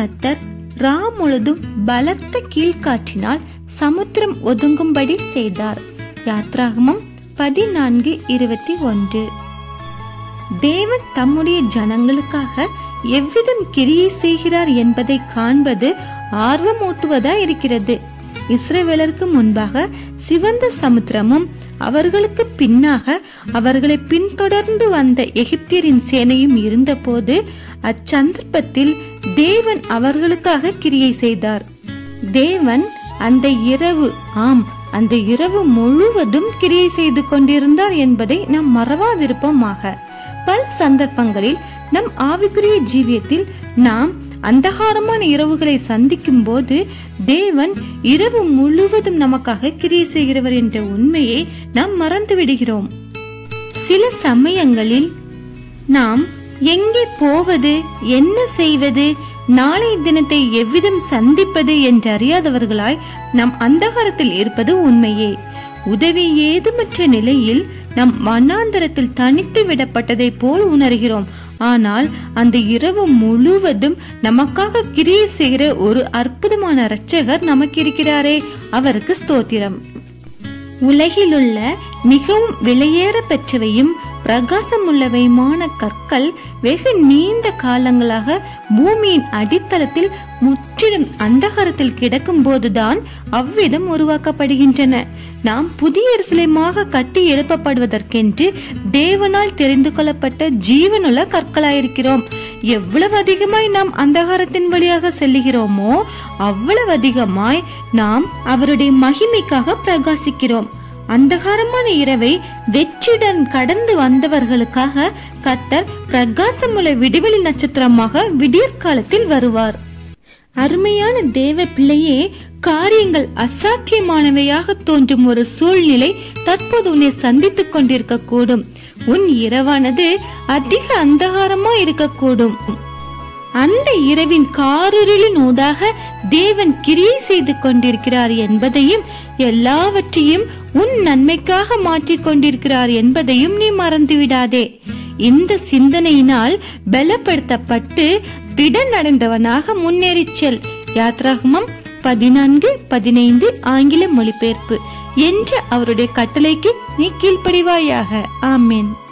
கத்தர் ரா முழுதும் பலத்த கீழ்காற்றினால் சமுத்திரம் ஒதுங்கும்படி செய்தார் யாத்ராகமம் பதினான்கு இருபத்தி ஒன்று தேவன் தம்முடைய ஜனங்களுக்காக எவ்விதம் கிரியை செய்கிறார் என்பதை காண்பது ஆர்வமூட்டுவதா இருக்கிறது இஸ்ரவேலருக்கு முன்பாக சிவந்த சமுத்திரமும் அவர்களுக்கு பின்னாக அவர்களை பின்தொடர்ந்து வந்த எகிப்தியரின் சேனையும் இருந்தபோது அச்சந்தர்ப்பத்தில் தேவன் அவர்களுக்காக கிரியை செய்தார் தேவன் அந்த இரவு ஆம் அந்த இரவு முழுவதும் கிரியை செய்து கொண்டிருந்தார் என்பதை நாம் மறவாதிருப்போமாக பல சந்தர்ப்பங்களில் நம் ஆவிக்குரிய ஜீவியத்தில் நாம் அந்தகாரமான இரவுகளை சந்திக்கும் போது தேவன் இரவு முழுவதும் நமக்காக கிரியை செய்கிறவர் என்ற உண்மையை நாம் மறந்து விடுகிறோம் சில சமயங்களில் நாம் எங்கே போவது என்ன செய்வது நாளைய தினத்தை எவ்விதம் சந்திப்பது என்று அறியாதவர்களாய் நாம் அந்தகாரத்தில் இருப்பது உண்மையே உதவி ஏதுமற்ற நிலையில் நம் வண்ணாந்தரத்தில் தனித்து விடப்பட்டதை போல் உணர்கிறோம் ஆனால் அந்த இரவு முழுவதும் நமக்காக கிரியை செய்கிற ஒரு அற்புதமான இரட்சகர் நமக்கு இருக்கிறாரே அவருக்கு ஸ்தோத்திரம் உலகிலுள்ள மிகவும் விலையேற பெற்றவையும் பிரகாசமுள்ளவையுமான கற்கள் வெகு நீண்ட காலங்களாக பூமியின் அடித்தளத்தில் முற்றிலும் அந்தகாரத்தில் கிடக்கும் போதுதான் அவ்விதம் உருவாக்கப்படுகின்றன நாம் புதிய எருசலேமாக கட்டி எழுப்பப்படுவதற்கென்று தேவனால் தெரிந்து கொள்ளப்பட்ட ஜீவனுள்ள கற்களாயிருக்கிறோம் எவ்வளவு அதிகமாய் நாம் அந்தகாரத்தின் வழியாக செல்லுகிறோமோ அவ்வளவு அதிகமாய் நாம் அவருடைய மகிமைக்காக பிரகாசிக்கிறோம் அந்தகாரமான இரவை வெற்றியுடன் கடந்து வந்தவர்களுக்காக கத்தர் பிரகாசமுள்ள விடிவெளி நட்சத்திரமாக விடியற்காலத்தில் வருவார் அருமையான தேவ பிள்ளையே காரியங்கள் அசாத்தியமானவையாக தோன்றும் ஒரு சூழ்நிலை தற்போது உன்னை சந்தித்துக் கொண்டிருக்க கூடும் உன் இரவானது அதிக அந்தகாரமா இருக்கக்கூடும் அந்த இரவின் காரிருளின் ஊடாக தேவன் கிரியை செய்து கொண்டிருக்கிறார் என்பதையும் எல்லாவற்றையும் உன் நன்மைக்காக மாற்றிக் கொண்டிருக்கிறார் என்பதையும் நீ மறந்துவிடாதே இந்த சிந்தனையினால் பலப்படுத்தப்பட்டு திடன் அடைந்தவனாக முன்னேறிச் செல் யாத்ராகமம் பதினான்கு பதினைந்து ஆங்கில மொழிபெயர்ப்பு என்ற அவருடைய கட்டளைக்கு நீ கீழ்ப்படிவாயாக ஆமேன்